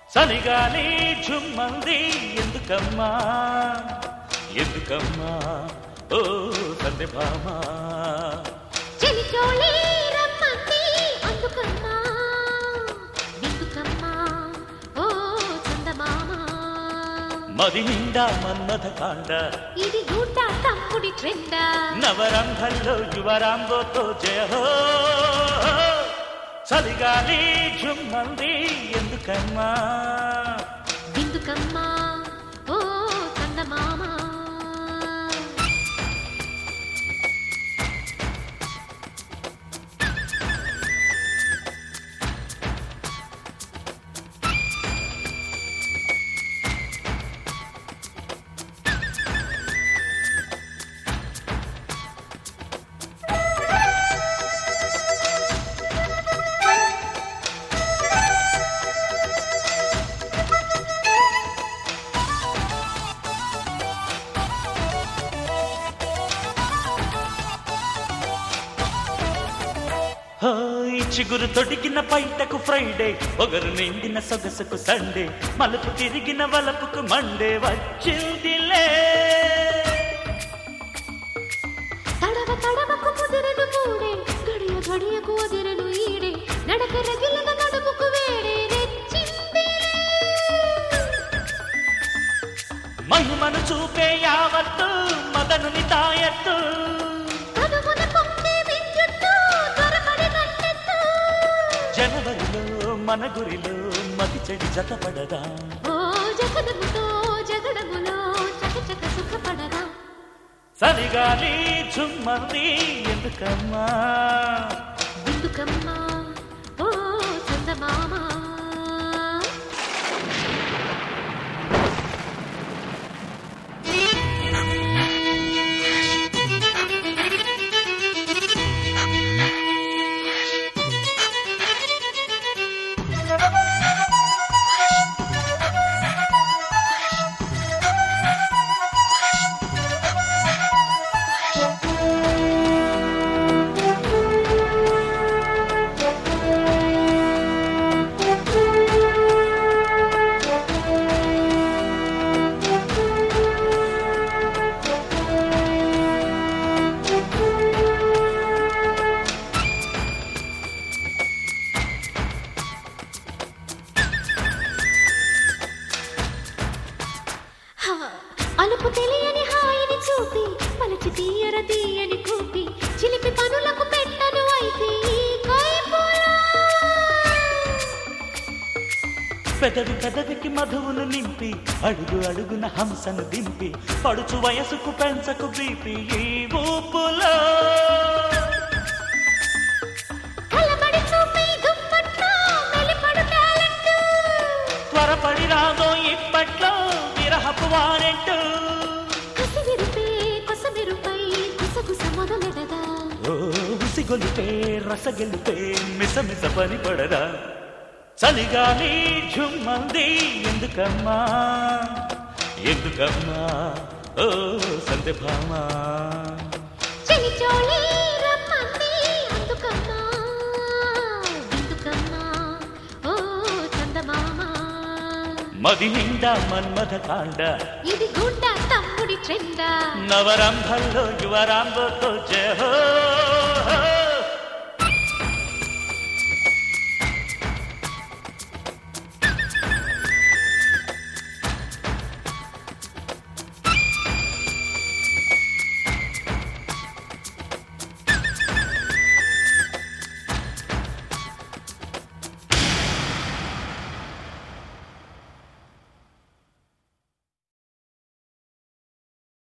చలిగాలి ఝుమ్మంది ఎందుకమ్మా ఎందుకమ్మా ఓ సందెభామా చెలిచోళి రమ్మంది అందుకమ్మా ఎందుకమ్మా ఓ చందమామ మది నిండా మన్మథ కాండ ఇది గూట తమ్ముడి ట్రెండ నవరంభంలో యువరాంబోతో జయ హో చలిగాలి ఝుమ్మంది ఎందుకమ్మా ఎందుకమ్మా ఓ చందమామ హాయ్ చిగురు తొడిగిన పైటకు ఫ్రైడే ఒగరు నిండిన సొగసుకు సండే మలుపు తిరిగిన వలపుకు మండే వచ్చిందిలే తడవ తడవకు ముదిరెను మూడే గడియ గడియకు వదిరెను ఈడే నడక రగిలిన నడుముకు వేడే రెచ్చింది మహిమను చూపే యావత్తు మదనుని తాయత్తు కనుమున పొంగే విద్యుత్తు త్వరపడి నన్నెత్తు జనవరిలో మన గురిలో మతి చెడి జతపడదా ఓ జగడముతో జగడములో చకచక సుఖపడరా చలిగాలి చుమ్మంది ఎందుకమ్మా ఎందుకమ్మా ఓ చందమామ హా, అలుపు తెలియని హాయిని చూపి పలచి తీయర తీయని కూపి చిలిపి పనులకు పెట్టను అయితే ఈ కైపులా. పెదవి పెదవికి మధువును నింపి అడుగు అడుగున హంసను దింపి పడుచు వయసుకు పెంచకు బీపి ఈ ఊపులో కలబడి చూపి దుప్పట్లో మెలిపడు టాలెంట్. త్వరపడి రాదో ఇప్పట్లో విరహపు వారెంటు కసివిరుపే కొసవిరుపై గుసగుస మొదలెడదా ఓ ఉసిగొలిపే రసగెలిపే మిసమిస పని పడరా చలిగాలి ఝుమ్మంది ఎందుకమ్మా ఎందుకమ్మా ఓ సందెభామా చెలిచోళి రమ్మంది అందుకమ్మా ఎందుకమ్మా ఓ చందమామ మది నిండా మన్మథ కాండ ఇది గుండ తమ్ముడి ట్రెండా నవరంభంలో యువరాంబోతో జయ హో